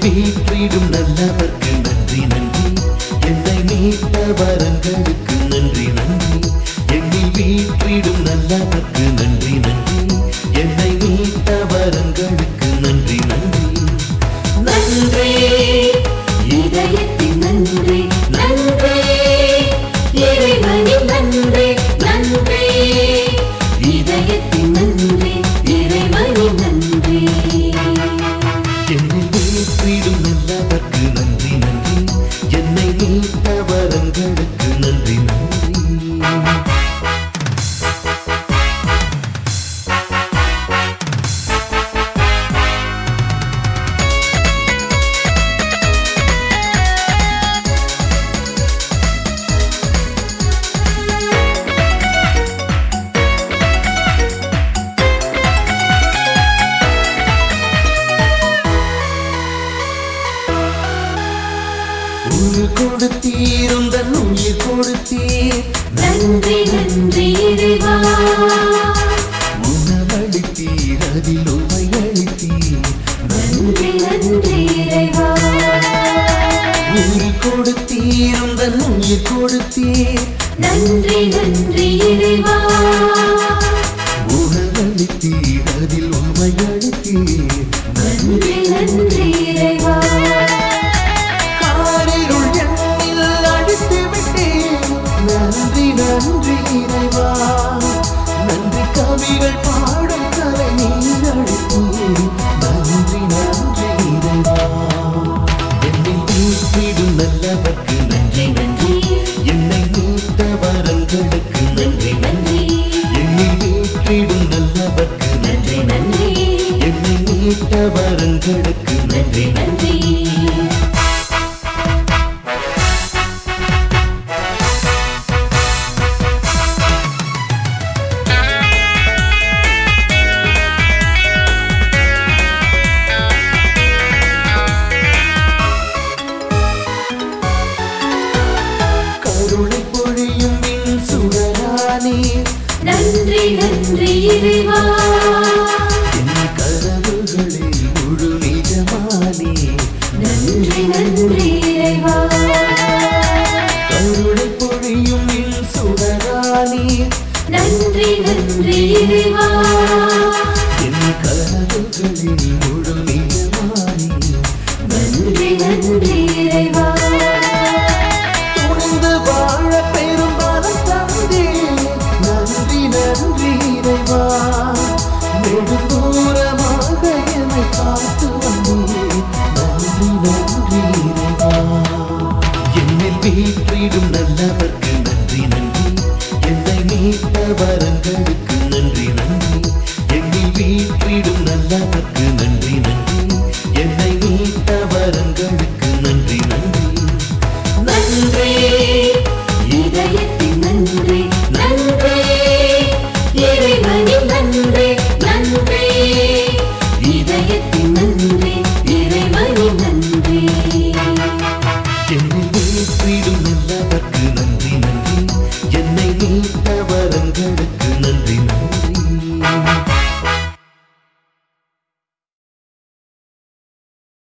வீற்றிடும் நல்லவர்க்கு நன்றி நன்றி என்னை மீட்ட வரங்களுக்கு நன்றி நன்றி என்னில் வீற்றிடும் நல்லவர்க்கு நன்றி நன்றி என்னை மீட்ட வரங்களுக்கு நன்றி நன்றி நன்றி இதயத்தின் நன்றி நன்றி இறைவனின் நன்றி நன்றி இதயத்தின் நன்றி இறைவனின் நன்றி என்னில் வீற்றிடும் நல்லவர்க்கு நன்றி நன்றி என்னை மீட்ட வரங்களுக்கு நன்றி நன்றி உயிர் கொடுத்தீரும் தன் உயிர் கொடுத்தீர் நன்றி நன்றி இறைவா உணவளித்தீர் அதில் உமை அளித்தீர் நன்றி நன்றி இறைவா உயிர் கொடுத்தீரும் தன் உயிர் கொடுத்தீர் நன்றி நன்றி இறைவா உணவளித்தீர் அதில் உமை அளித்தீர் நன்றி நன்றி இறைவா காரிருள் எண்ணில் அடித்து விட்டீர் நன்றி நன்றி இறைவா நன்றி கவிகள் பாடும் கலை நீர் அளித்தீர் நன்றி நன்றி இறைவா என்னை வீட்டிடும் நல்லவர்க்கு நன்றி நன்றி என்னை மீட்ட வரங்களுக்கு நன்றி நன்றி என்னை வீட்டிடும் நல்லவர்க்கு நன்றி நன்றி என்னை மீட்ட வரங்களுக்கு நன்றி நன்றி நன்றி கருணை பொழியும் மின் சுடரானீர் நன்றி நன்றி இறைவா என் கனவுகளில் முழு நிஜமானீர் நன்றி நன்றி இறைவா கருணை பொழியும் மின் சுடரானீர் நன்றி நன்றி இறைவா என் கனவுகளில் முழு நிஜமானீர் நன்றி நன்றி இறைவா துணிந்து வாழ பெரும் பலம் தந்தீர் நன்றி நன்றி இறைவா நெடுந்தூரமாக என்னை காத்து வந்தீர் நன்றி நன்றி இறைவா என்னில் வீற்றிடும் நல்லவர்க்கு நன்றி நன்றி என்னை மீட்ட வரங்களுக்கு